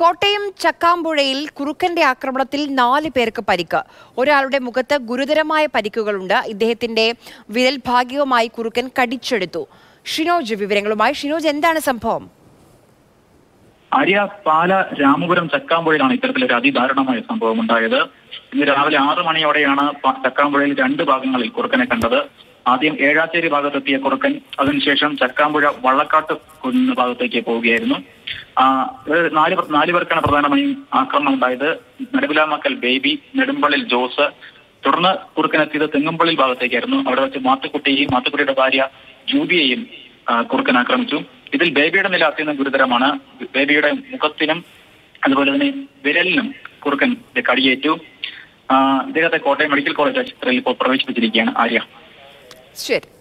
കോട്ടയം ചക്കാമ്പുഴയിൽ കുറുക്കന്റെ ആക്രമണത്തിൽ നാല് പേർക്ക് പരിക്ക് ഒരാളുടെ മുഖത്ത് ഗുരുതരമായ പരിക്കുകളുണ്ട് ഇദ്ദേഹത്തിന്റെ വിരൽ ഭാഗികമായി കുറുക്കൻ കടിച്ചെടുത്തു ഷിനോജ് വിവരങ്ങളുമായി ഷിനോജ് എന്താണ് സംഭവം ആര്യ പാല രാമപുരം ചക്കാമ്പുഴയിലാണ് ഇത്തരത്തിലൊരു അതിദാരുണമായ സംഭവം ഉണ്ടായത് ഇന്ന് രാവിലെ ആറ് മണിയോടെയാണ് പ- ചക്കാമ്പുഴയിൽ രണ്ട് ഭാഗങ്ങളിൽ കുറുക്കനെ കണ്ടത് ആദ്യം ഏഴാച്ചേരി ഭാഗത്തെത്തിയ കുറുക്കൻ അതിനുശേഷം ചക്കാമ്പുഴ വള്ളക്കാട്ട് കുന്ന് ഭാഗത്തേക്ക് പോവുകയായിരുന്നു ആ, ഒരു നാല് പേർ- നാല് പേർക്കാണ് പ്രധാനമായും ആക്രമണം ഉണ്ടായത് നെടുവിലാമക്കൽ ബേബി നെടുമ്പള്ളിൽ ജോസ് തുടർന്ന് കുറുക്കനെത്തിയത് തെങ്ങുംപള്ളിൽ ഭാഗത്തേക്കായിരുന്നു അവിടെ വെച്ച് മാത്തുക്കുട്ടിയെയും മാത്തുക്കുട്ടിയുടെ ഭാര്യ ജൂബിയെയും ആ, കുറുക്കൻ ആക്രമിച്ചു ഇതിൽ ബേബിയുടെ നില അത്യന്തം ഗുരുതരമാണ് ബേബിയുടെ മുഖത്തിനും അതുപോലെ തന്നെ വിരലിനും കുറുക്കൻ ഇത് കടിയേറ്റു ആ, ഇദ്ദേഹത്തെ കോട്ടയം മെഡിക്കൽ കോളേജ് ആശുപത്രിയിൽ ഇപ്പോൾ പ്രവേശിപ്പിച്ചിരിക്കുകയാണ് ആര്യ ശരി